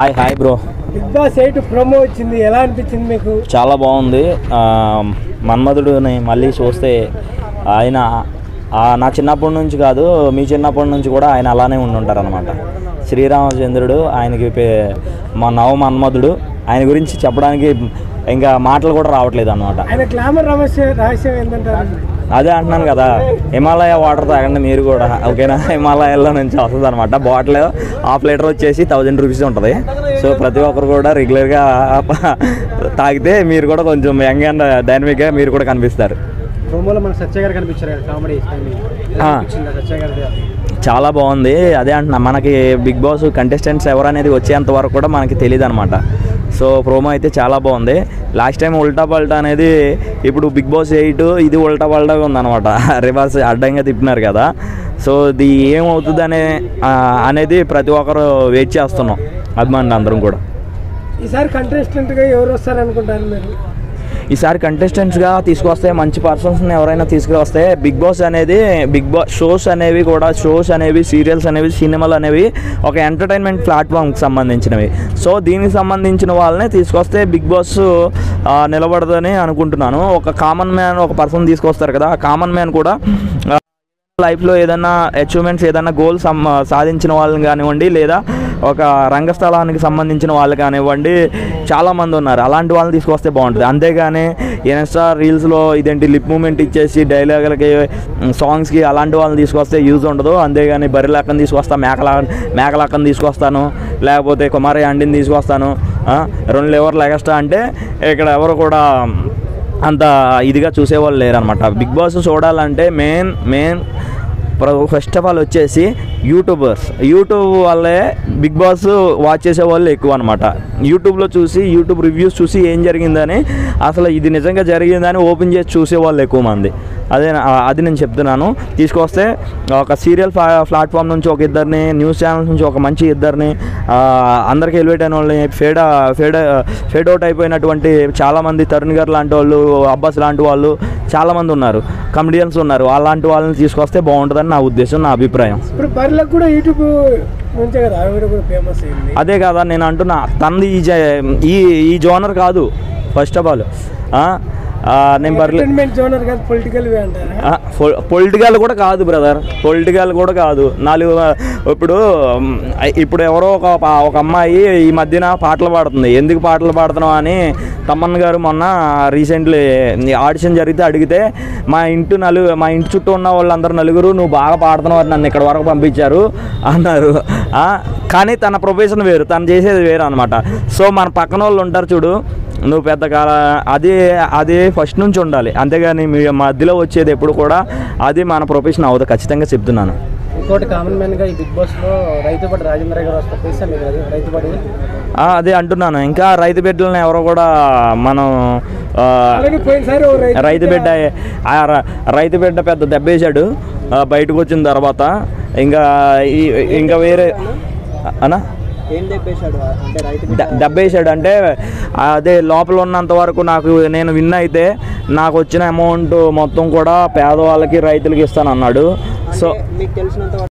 Hi hi bro big boss eight promo వచ్చింది ఎలా అనిపించింది మీకు చాలా బాగుంది ఆ, మన్మధుడిని మళ్ళీ చూస్తే ఆయన ఆ, నా చిన్నప్పటి నుంచి కాదు మీ చిన్నప్పటి నుంచి కూడా ఆయన అలానే ఉండుంటారు అనమాట శ్రీరామచంద్రుడు ఆయనకి పే- మా నవ మన్మధుడు ఆయన గురించి చెప్పడానికి ఇంకా మాటలు కూడా రావట్లేదు అనమాట ఆయన గ్లామర్ రహస్య రహస్యం ఏంటంటారు అదే అంటున్నాను కదా హిమాలయ వాటర్ తాగండి మీరు కూడా ఓకేనా హిమాలయాల్లో నుంచి వస్తుంది అనమాట బాటిల్ హాఫ్ లీటర్ వచ్చేసి థౌజండ్ రూపీస్ ఉంటుంది సో ప్రతి ఒక్కరు కూడా రెగ్యులర్గా తాగితే మీరు కూడా కొంచెం యంగ్ అండ్ డైనమిక్గా మీరు కూడా కనిపిస్తారు ప్రోమోలో మన సత్య గారు కనిపించారు కామెడీ ఆ. సత్య గారి చాలా బాగుంది అదే అంటున్నా మనకి బిగ్ బాస్ కంటెస్టెంట్స్ ఎవరనేది వచ్చేంత వరకు కూడా మనకి తెలియదు అనమాట సో ప్రోమో అయితే చాలా బాగుంది లాస్ట్ టైం ఉల్టా పల్టా అనేది ఇప్పుడు బిగ్ బాస్ ఎయిట్ ఇది ఉల్టా పల్టాగా ఉందన్నమాట రివర్స్ అడ్డంగా తిప్పినారు కదా సో ఇది ఏమవుతుంది అనే ఆ, అనేది ప్రతి ఒక్కరు వెయిట్ చేస్తున్నాం అభిమానులు అందరం కూడా ఈసారి కంటెస్టెంట్ గా ఎవరు వస్తారు అనుకుంటారు మీరు ఈసారి కంటెస్టెంట్స్గా తీసుకొస్తే మంచి పర్సన్స్ని ఎవరైనా తీసుకొస్తే బిగ్ బాస్ అనేది బిగ్ బాస్ షోస్ అనేవి కూడా షోస్ అనేవి సీరియల్స్ అనేవి సినిమాలు అనేవి ఒక ఎంటర్టైన్మెంట్ ప్లాట్ఫామ్కి సంబంధించినవి సో దీనికి సంబంధించిన వాళ్ళని తీసుకొస్తే బిగ్ బాస్ ఆ, నిలబడదని అనుకుంటున్నాను ఒక కామన్ మ్యాన్ ఒక పర్సన్ తీసుకొస్తారు కదా ఆ కామన్ మ్యాన్ కూడా ఆ, లైఫ్లో ఏదైనా అచీవ్మెంట్స్ ఏదైనా గోల్ సమ్ సాధించిన వాళ్ళని కానివ్వండి లేదా ఒక రంగస్థలానికి సంబంధించిన వాళ్ళు కానివ్వండి చాలామంది ఉన్నారు అలాంటి వాళ్ళని తీసుకొస్తే బాగుంటుంది అంతేగాని ఇన్స్టా రీల్స్లో ఇదేంటి లిప్ మూమెంట్ ఇచ్చేసి డైలాగులకి సాంగ్స్కి అలాంటి వాళ్ళని తీసుకొస్తే యూజ్ ఉండదు అంతేగాని బర్రెలక్కని తీసుకొస్తా మేకలా మేకలక్కని తీసుకొస్తాను లేకపోతే కుమారి అండిని తీసుకొస్తాను ఆ, రెండు లెవర్లు ఎగస్ట్రా అంటే ఇక్కడ ఎవరు కూడా అంత ఇదిగా చూసేవాళ్ళు లేరనమాట బిగ్ బాస్ చూడాలంటే main main first of all వచ్చేసి యూట్యూబర్స్ యూట్యూబ్ వల్లే బిగ్ బాస్ వాచ్ చేసే వాళ్ళు ఎక్కువ అనమాట యూట్యూబ్లో చూసి యూట్యూబ్ రివ్యూస్ చూసి ఏం జరిగిందని అసలు ఇది నిజంగా జరిగిందని ఓపెన్ చేసి చూసే వాళ్ళు ఎక్కువ మంది అదే నా- అది నేను చెప్తున్నాను తీసుకొస్తే ఒక సీరియల్ ప్లాట్ఫామ్ నుంచి ఒక ఇద్దరిని న్యూస్ ఛానల్స్ నుంచి ఒక మంచి ఇద్దరిని ఆ, అందరికీ ఎలివేట్ అయిన వాళ్ళని ఫేడ్ ఫేడ్ ఫేడ్ అవుట్ అయిపోయినటువంటి చాలామంది తరుణ్ గారు లాంటి వాళ్ళు అబ్బాస్ లాంటి వాళ్ళు చాలామంది ఉన్నారు కమెడియన్స్ ఉన్నారు అలాంటి వాళ్ళని తీసుకొస్తే బాగుంటుందని నా ఉద్దేశం నా అభిప్రాయం ఇప్పుడు బర్రెలకు కూడా యూట్యూబ్ నుంచే కదా ఆవిడ కూడా ఫేమస్ అయింది అదే కదా నేను అంటున్నా తనది ఈ జ- ఈ ఈ జోనర్ కాదు ఫస్ట్ ఆఫ్ ఆల్ నేను బర్లే ఎంటర్టైన్మెంట్ జోనర్ కాదు పొలిటికల్ వే అంటారా పొలిటికల్ కూడా కాదు బ్రదర్ పొలిటికల్ కూడా కాదు నాలుగు ఇప్పుడు మ్, ఇప్పుడు ఎవరో ఒక పా- ఒక అమ్మాయి ఈ మధ్యన పాటలు పాడుతుంది ఎందుకు పాటలు పాడుతున్నావు అని తమ్మన్ గారు మొన్న రీసెంట్లీ ఆడిషన్ జరిగితే అడిగితే మా ఇంటి నలుగు మా ఇంటి చుట్టూ ఉన్న వాళ్ళందరూ నలుగురు నువ్వు బాగా పాడుతున్నావు అని నన్ను ఇక్కడ వరకు పంపించారు అన్నారు ఆ, కానీ తన ప్రొఫెషన్ వేరు తను చేసేది వేరు అనమాట సో మన పక్కన వాళ్ళు ఉంటారు చూడు నువ్వు పెద్ద కాల అది అది ఫస్ట్ నుంచి ఉండాలి అంతేగాని మీ మధ్యలో వచ్చేది ఎప్పుడు కూడా అది మన ప్రొఫెషన్ అవ్వదు ఖచ్చితంగా చెప్తున్నాను ఇంకోటి కామన్ మ్యాన్ గా ఈ బిగ్ బాస్ లో రైతుపడి రాజేంద్ర గారు వస్తారు తెలుసా మీకు అది రైతుపడి ఆ, అదే అంటున్నాను ఇంకా రైతు బిడ్డలని ఎవరో కూడా మనం ఆ, అలాగే పోయినసారి ఓ రైతు రైతు బిడ్డ ఆ ర- రైతు బిడ్డ పెద్ద దెబ్బేశాడు ఆ, బయటకు వచ్చిన తర్వాత ఇంకా ఈ- ఇంకా వేరే అనా ఏం చెప్పేశాడు అంటే రైతు ద- దెబ్బేసాడు అంటే అదే లోపల ఉన్నంత వరకు నాకు నేను విన్ అయితే నాకు వచ్చిన అమౌంట్ మొత్తం కూడా పేదవాళ్ళకి రైతులకి ఇస్తాను అన్నాడు సో మీకు తెలిసినంత